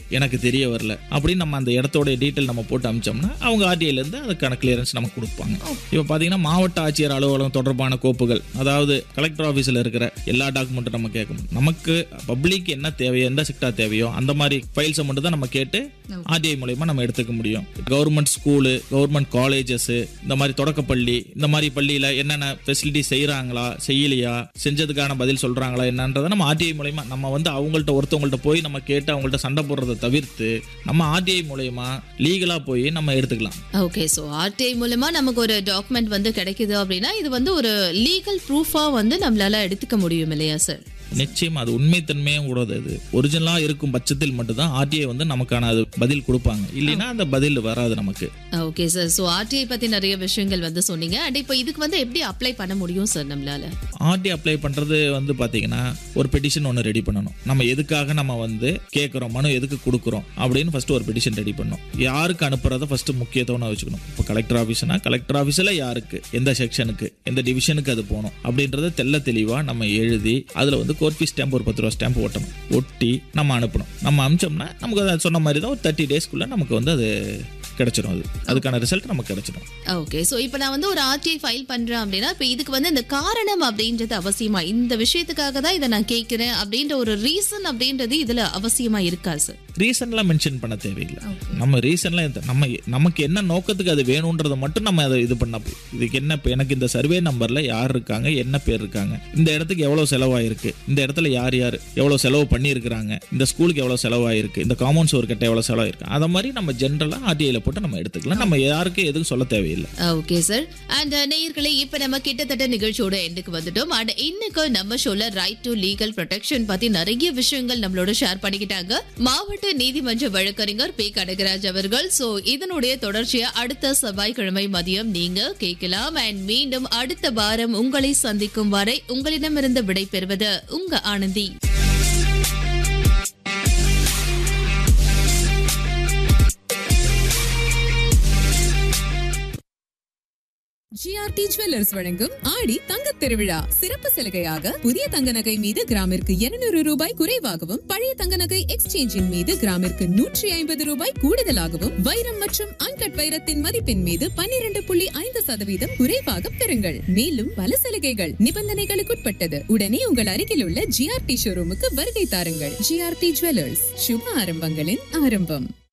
எனக்கு தெரிய வரல அப்படின்னு நம்ம அந்த இடத்தோட டீட்டெயில் நம்ம போட்டு அமிச்சோம்னா அவங்க ஆர்டிஐல இருந்து அதுக்கான கிளியரன்ஸ் நமக்கு கொடுப்பாங்க இப்போ பார்த்தீங்கன்னா மாவட்ட ஆட்சியர் அலுவலகம் தொடர்பான கோப்புகள் அதாவது கலெக்டர் ஆஃபீஸில் இருக்கிற எல்லா டாக்குமெண்ட்டும் நம்ம கேட்கணும் நமக்கு பப்ளிக் என்ன தேவையோ எந்த செக்டா தேவையோ அந்த மாதிரி ஃபைல்ஸை மட்டும் தான் நம்ம கேட்டு ஆர்டிஐ மூலயமா நம்ம எடுத்துக்க முடியும் கவர்மெண்ட் ஸ்கூலு கவர்மெண்ட் காலேஜஸ் இந்த மாதிரி தொடக்கப்பள்ளி இந்த மாதிரி பள்ளியில் என்னென்ன ஃபெசிலிட்டி செய்கிறாங்களா செய்யலையா செஞ்சதுக்கான பதில் சொல்கிறாங்களா என்னன்றதை நம்ம ஆர்டிஐ மூலயமா நம்ம வந்து அவங்கள்ட்ட ஒருத்தவங்கள்ட்ட போய் நம்ம கேட்டு அவங்கள்ட்ட சண்டை போடுறதை தவிர்த்து நம்ம ஆர்டிஐ மூலயமா லீகலாக போய் நம்ம எடுத்துக்கலாம் ஓகே ஸோ ஆர்டிஐ மூலமா நமக்கு ஒரு டாக்குமெண்ட் வந்து கிடைக்குது அப்படின்னா இது வந்து ஒரு லீகல் ப்ரூஃபா வந்து நம்மளால எடுத்துக்க முடியும் இல்லையா சார் நிச்சயம் அது உண்மைத்தன்மையும் கூடாது அது ஒரிஜினலாக இருக்கும் பட்சத்தில் மட்டும்தான் ஆர்டிஐ வந்து நமக்கான அது பதில் கொடுப்பாங்க இல்லைன்னா அந்த பதில் வராது நமக்கு ஓகே சார் ஸோ ஆர்டிஐ பத்தி நிறைய விஷயங்கள் வந்து சொன்னீங்க அண்ட் இப்போ இதுக்கு வந்து எப்படி அப்ளை பண்ண முடியும் சார் நம்மளால ஆர்டி அப்ளை பண்ணுறது வந்து பார்த்தீங்கன்னா ஒரு பெட்டிஷன் ஒன்று ரெடி பண்ணணும் நம்ம எதுக்காக நம்ம வந்து கேட்குறோம் மனு எதுக்கு கொடுக்குறோம் அப்படின்னு ஃபஸ்ட்டு ஒரு பெட்டிஷன் ரெடி பண்ணணும் யாருக்கு அனுப்புறத ஃபஸ்ட்டு முக்கியத்துவம் வச்சுக்கணும் இப்போ கலெக்டர் ஆஃபீஸ்னா கலெக்டர் ஆஃபீஸில் யாருக்கு எந்த செக்ஷனுக்கு எந்த டிவிஷனுக்கு அது போகணும் அப்படின்றத தெள்ள தெளிவாக நம்ம எழுதி அதில் வந்து கோர்ட் ஃபீஸ் ஸ்டாம்ப் ஒரு பத்து ரூபா ஸ்டாம்ப் ஒட்டணும் ஒட்டி நம்ம அனுப்பணும் நம்ம அனுப்பிச்சோம்னா நமக்கு அது சொன்ன மாதிரி தான் ஒரு தேர்ட்டி டேஸ்க்குள்ளே நமக்கு வந்து அது கிடைச்சிடும் அது அதுக்கான ரிசல்ட் நமக்கு கிடைச்சிடும் ஓகே ஸோ இப்போ நான் வந்து ஒரு ஆர்டிஐ ஃபைல் பண்றேன் அப்படின்னா இப்போ இதுக்கு வந்து இந்த காரணம் அப்படின்றது அவசியமா இந்த விஷயத்துக்காக தான் இதை நான் கேட்கிறேன் அப்படின்ற ஒரு ரீசன் அப்படின்றது இதுல அவசியமா இருக்கா சார் ரீசன்லாம் மென்ஷன் பண்ண தேவையில்லை நம்ம ரீசன்லாம் எந்த- நம்ம நமக்கு என்ன நோக்கத்துக்கு அது வேணுன்றதை மட்டும் நம்ம அதை இது பண்ண போய் இதுக்கு என்ன இப்ப எனக்கு இந்த சர்வே நம்பர்ல யார் இருக்காங்க என்ன பேர் இருக்காங்க இந்த இடத்துக்கு எவ்வளவு செலவாயிருக்கு இந்த இடத்துல யார் யார் எவ்வளவு செலவு பண்ணியிருக்கிறாங்க இந்த ஸ்கூலுக்கு எவ்வளவு செலவாயிருக்கு இந்த காம்பவுண்ட் சோர் கட்ட எவ்வளவு செலவாயிருக்கு அதை மாதிரி நம்ம ஜென்ரலா ஆர்டிஐல போட்டு நம்ம எடுத்துக்கலாம் நம்ம யாருக்கும் எதுவும் சொல்ல தேவையில்லை ஓகே சார் அண்ட் நேயர்களே இப்போ நம்ம கிட்டத்தட்ட நிகழ்ச்சியோட எண்டுக்கு வந்துட்டோம் அண்ட் இன்னைக்கு நம்ம ஷோல ரைட் டு லீகல் ப்ரொடெக்ஷன் பத்தி நிறைய விஷயங்கள் நம்மளோட ஷேர் பண்ணிக்கிட்டாங்க மாவட்ட நீதிமன்ற வழக்கறிஞர் பி கனகராஜ் அவர்கள் சோ இதனுடைய தொடர்ச்சியை அடுத்த செவ்வாய்க்கிழமை மதியம் நீங்க கேட்கலாம் அண்ட் மீண்டும் அடுத்த வாரம் உங்களை சந்திக்கும் வரை உங்களிடமிருந்து விடை பெறுவது உங்க ஆனந்தி ஜிஆர்டி ஜுவல்லர்ஸ் வழங்கும் ஆடி தங்கத் திருவிழா சிறப்பு சலுகையாக புதிய தங்க நகை மீது கிராமிற்கு 200 ரூபாய் குறைவாகவும் பழைய தங்க நகை எக்ஸ்சேஞ்சின் மீது கிராமிற்கு நூற்றி ஐம்பது ரூபாய் கூடுதலாகவும் வைரம் மற்றும் அன்கட் வைரத்தின் மதிப்பின் மீது 12.5% புள்ளி ஐந்து சதவீதம் குறைவாக பெறுங்கள் மேலும் பல சலுகைகள் நிபந்தனைகளுக்குட்பட்டது உடனே உங்கள் அருகில் உள்ள ஜிஆர்டி ஷோரூமுக்கு வருகை தாருங்கள் ஜிஆர்டி ஜுவல்லர்ஸ் சுப ஆரம்பங்களின் ஆரம்பம்